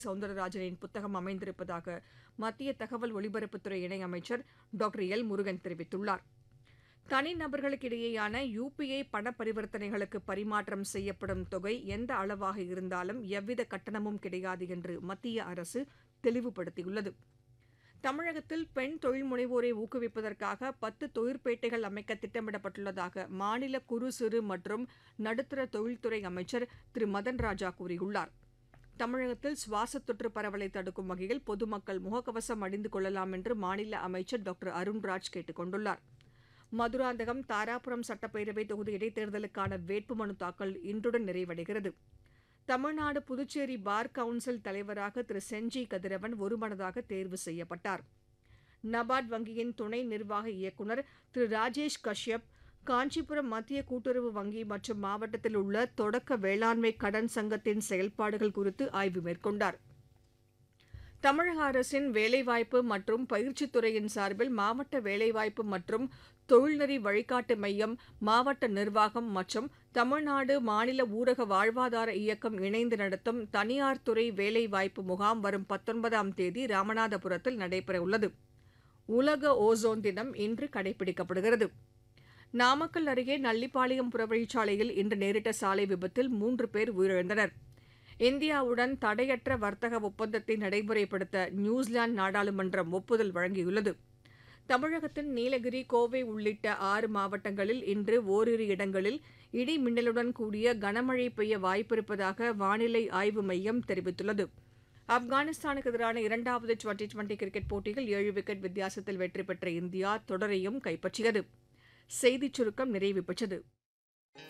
சவுந்தரராஜனின் புத்தகம் அமைந்திருப்பதாக மத்திய தகவல் ஒலிபரப்புத்துறை இணையமைச்சர் டாக்டர் எல் முருகன் தெரிவித்துள்ளார் தனிநபர்களுக்கிடையேயான யுபிஐ பண பரிவர்த்தனைகளுக்கு பரிமாற்றம் செய்யப்படும் தொகை எந்த அளவாக இருந்தாலும் எவ்வித கட்டணமும் கிடையாது என்று மத்திய அரசு தெளிவுபடுத்தியுள்ளது தமிழகத்தில் பெண் தொழில் முனைவோரை ஊக்குவிப்பதற்காக பத்து தொழிற்பேட்டைகள் அமைக்க திட்டமிடப்பட்டுள்ளதாக மாநில குறு சிறு மற்றும் நடுத்தர தொழில்துறை அமைச்சர் திரு மதன் ராஜா கூறியுள்ளார் தமிழகத்தில் சுவாச தொற்று பரவலை தடுக்கும் வகையில் பொதுமக்கள் முகக்கவசம் அணிந்து கொள்ளலாம் என்று மாநில அமைச்சர் டாக்டர் அருண்ராஜ் கேட்டுக் கொண்டுள்ளார் மதுராந்தகம் தாராபுரம் சட்டப்பேரவை தொகுதி இடைத்தேர்தலுக்கான வேட்புமனு தாக்கல் இன்றுடன் நிறைவடைகிறது தமிழ்நாடு புதுச்சேரி பார் கவுன்சில் தலைவராக திரு செஞ்சி கதிரவன் ஒருமனதாக தேர்வு செய்யப்பட்டார் நபார்ட் வங்கியின் துணை நிர்வாக இயக்குநர் திரு ராஜேஷ் கஷ்யப் காஞ்சிபுரம் மத்திய கூட்டுறவு வங்கி மற்றும் மாவட்டத்தில் உள்ள தொடக்க வேளாண்மை கடன் சங்கத்தின் செயல்பாடுகள் குறித்து ஆய்வு மேற்கொண்டார் தமிழக அரசின் வேலைவாய்ப்பு மற்றும் பயிற்சித் துறையின் சார்பில் மாவட்ட வேலைவாய்ப்பு மற்றும் தொழில்நெறி வழிகாட்டு மையம் மாவட்ட நிர்வாகம் மற்றும் தமிழ்நாடு மாநில ஊரக வாழ்வாதார இயக்கம் இணைந்து நடத்தும் தனியார் துறை வேலைவாய்ப்பு முகாம் வரும் பத்தொன்பதாம் தேதி ராமநாதபுரத்தில் நடைபெறவுள்ளது உலக ஓசோன் தினம் இன்று கடைபிடிக்கப்படுகிறது நாமக்கல் அருகே நல்லிப்பாளையம் புறவழிச்சாலையில் இன்று நேரிட்ட சாலை விபத்தில் மூன்று பேர் உயிரிழந்தனர் இந்தியாவுடன் தடையற்ற வர்த்தக ஒப்பந்தத்தை நடைமுறைப்படுத்த நியூசிலாந்து நாடாளுமன்றம் ஒப்புதல் வழங்கியுள்ளது தமிழகத்தின் நீலகிரி கோவை உள்ளிட்ட ஆறு மாவட்டங்களில் இன்று ஓரிரு இடங்களில் இடி மின்னலுடன் கூடிய கனமழை பெய்ய வாய்ப்பிருப்பதாக வானிலை ஆய்வு மையம் தெரிவித்துள்ளது ஆப்கானிஸ்தானுக்கு எதிரான இரண்டாவது டுவெண்டி டுவெண்டி கிரிக்கெட் போட்டியில் ஏழு விக்கெட் வித்தியாசத்தில் வெற்றி பெற்ற இந்தியா தொடரையும் கைப்பற்றியது செய்திச் சுருக்கம் நிறைவு பெற்றது